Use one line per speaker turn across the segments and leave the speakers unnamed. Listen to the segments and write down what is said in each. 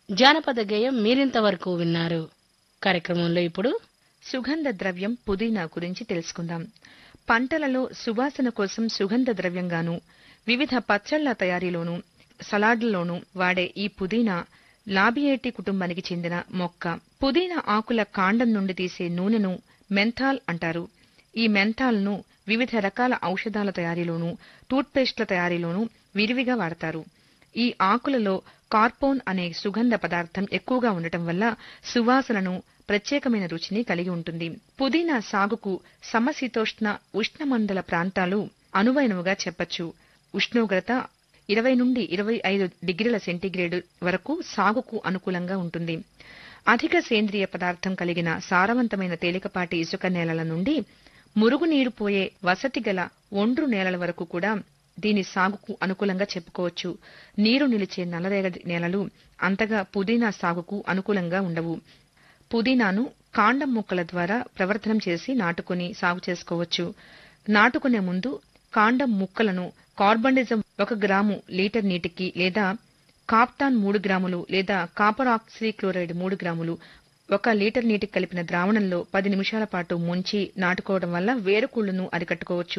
జానపద గేయం మీరింతవరకు విన్నారు కార్యక్రమంలో ఇప్పుడు
సుగంధ ద్రవ్యం పుదీనా గురించి తెలుసుకుందాం పంటలలో సువాసన కోసం సుగంధ ద్రవ్యంగాను వివిధ పచ్చళ్ల తయారీలోనూ సలాడ్లలోనూ వాడే ఈ పుదీనా లాబియేటి కుటుంబానికి చెందిన మొక్క పుదీనా ఆకుల కాండం నుండి తీసే నూనెను మెంథాల్ అంటారు ఈ మెంథాల్ను వివిధ రకాల ఔషధాల తయారీలోనూ టూత్పేస్ట్ల తయారీలోనూ విరివిగా వాడతారు ఈ ఆకులలో కార్పోన్ అనే సుగంధ పదార్థం ఎక్కువగా ఉండటం వల్ల సువాసనను ప్రత్యేకమైన రుచిని కలిగి ఉంటుంది పుదీనా సాగుకు సమశీతోష్ణ ఉష్ణమండల ప్రాంతాలు అనువైనవిగా చెప్పొచ్చు ఉష్ణోగ్రత ఇరవై నుండి ఇరవై ఐదు డిగ్రీల సెంటీగ్రేడ్ వరకు సాగుకు అనుకూలంగా ఉంటుంది అధిక సేంద్రియ పదార్థం కలిగిన సారవంతమైన తేలికపాటి ఇసుక నేలల నుండి మురుగునీరు పోయే వసతి గల ఒండ్రు నేలల వరకు కూడా దీని సాగుకు అనుకూలంగా చెప్పుకోవచ్చు నీరు నిలిచే నల్లరేగడి నేలలు అంతగా పుదీనా సాగుకు అనుకూలంగా ఉండవు పుదీనాను కాండం మొక్కల ద్వారా ప్రవర్తనం చేసి నాటుకుని సాగు చేసుకోవచ్చు నాటుకునే ముందు కాండం ముక్కలను కార్బండిజం ఒక గ్రాము లీటర్ నీటికి లేదా కాప్టాన్ మూడు గ్రాములు లేదా కాపర్ ఆక్సిక్లోరైడ్ మూడు గ్రాములు ఒక లీటర్ నీటికి కలిపిన ద్రావణంలో పది నిమిషాల పాటు ముంచి నాటుకోవడం వల్ల వేరుకుళ్లను అరికట్టుకోవచ్చు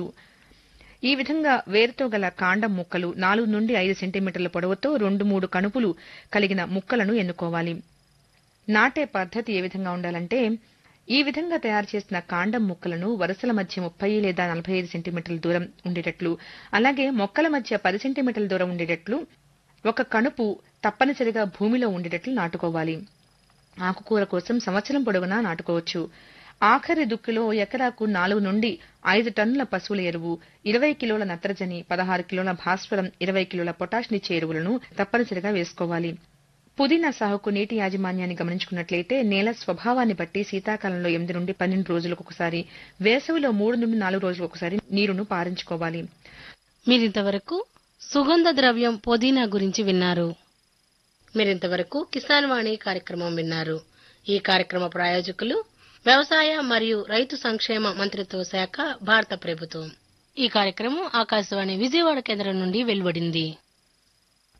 ఈ విధంగా వేరుతో గల కాండం ముక్కలు నాలుగు నుండి ఐదు సెంటీమీటర్ల పొడవుతో రెండు మూడు కణుపులు కలిగిన ముక్కలను ఎన్నుకోవాలి నాటే పద్ధతి ఏ విధంగా ఉండాలంటే ఈ విధంగా తయారు చేసిన కాండం ముక్కలను వరుసల మధ్య ముప్పై లేదా నలభై ఐదు సెంటీమీటర్ల దూరం ఉండేటట్లు అలాగే మొక్కల మధ్య పది సెంటీమీటర్ల దూరం ఉండేటట్లు ఒక కణుపు తప్పనిసరిగా భూమిలో ఉండేటట్లు నాటుకోవాలి ఆకుకూర కోసం సంవత్సరం పొడవునా నాటుకోవచ్చు ఆఖరి దుక్కిలో ఎకరాకు నాలుగు నుండి ఐదు టన్నుల పశువుల ఎరువు ఇరవై కిలోల నత్రజని పదహారు కిలోల భాస్వరం ఇరవై కిలోల పొటాష్నిచ్చే ఎరువులను తప్పనిసరిగా వేసుకోవాలి పుదీనా సాగుకు నీటి యాజమాన్యాన్ని గమనించుకున్నట్లయితే నేల స్వభావాన్ని బట్టి శీతాకాలంలో ఎనిమిది నుండి పన్నెండు రోజులకు ఒకసారి వేసవిలో మూడు నుండి నాలుగు రోజులకు ఒకసారి నీరును పారించుకోవాలి
మీరింతవరకు సుగంధ ద్రవ్యం పుదీనా గురించి విన్నారు మీరింతవరకు కిసాన్ వాణి కార్యక్రమం విన్నారు ఈ కార్యక్రమ ప్రాయోజకులు వ్యవసాయ మరియు రైతు సంక్షేమ మంత్రిత్వ శాఖ భారత ప్రభుత్వం ఈ కార్యక్రమం ఆకాశవాణి విజయవాడ కేంద్రం నుండి వెలువడింది